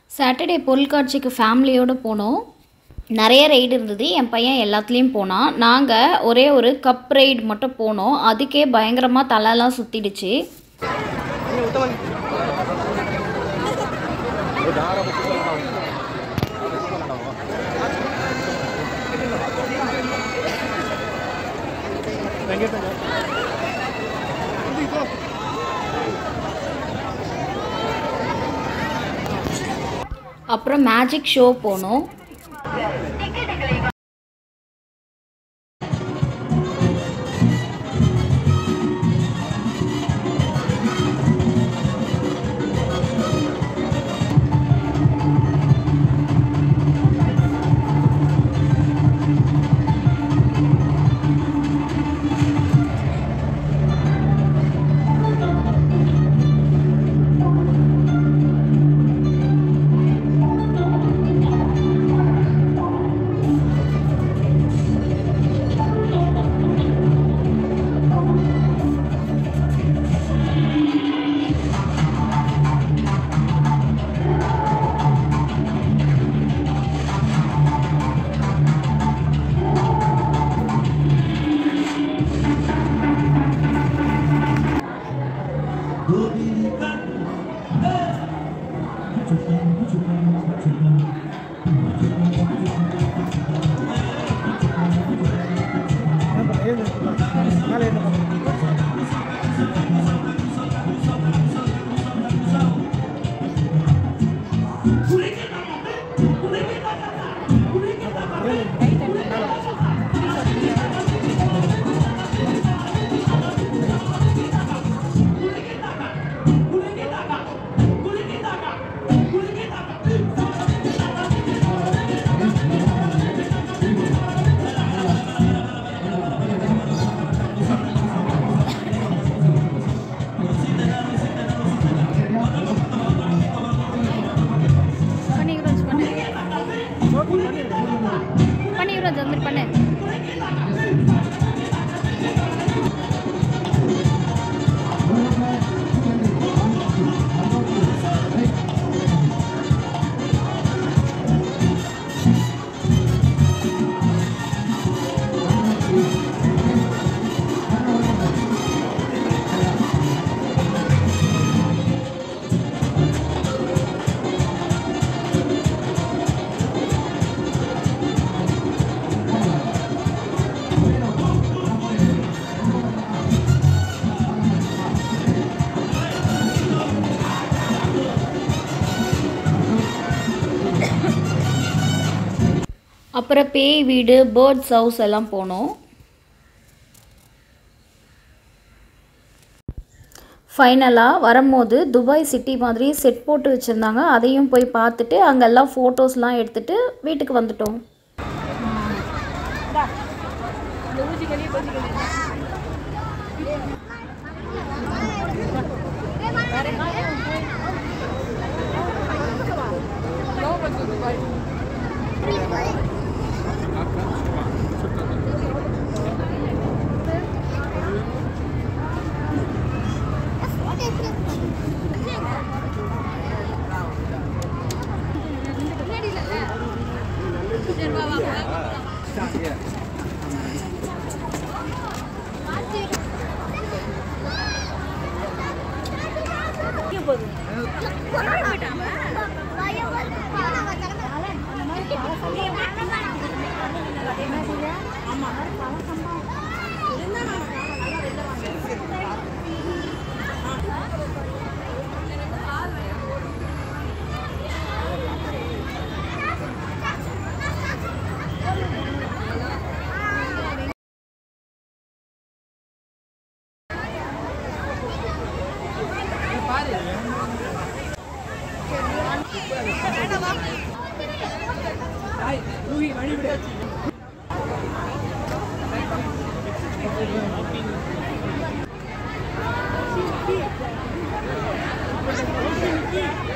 Saturday பொருட்காட்சிக்கு ஃபேமிலியோடு போனோம் நிறைய ரைடு இருந்தது என் பையன் எல்லாத்துலேயும் போனான் நாங்கள் ஒரே ஒரு கப் ரைடு மட்டும் போனோம் அதுக்கே பயங்கரமாக தலைலாம் சுற்றிடுச்சு அப்புறம் மேஜிக் ஷோ போனோம் பண்ணி யுவராஜ் பண்ணு பண்ணி யுவராஜ் அது மாதிரி பண்ணு அப்புறம் பேய் வீடு பேர்ட்ஸ் ஹவுஸ் எல்லாம் போனோம் ஃபைனலாக வரும்போது துபாய் சிட்டி மாதிரி செட் போட்டு வச்சுருந்தாங்க அதையும் போய் பார்த்துட்டு அங்கெல்லாம் ஃபோட்டோஸ்லாம் எடுத்துகிட்டு வீட்டுக்கு வந்துட்டோம் Thank you.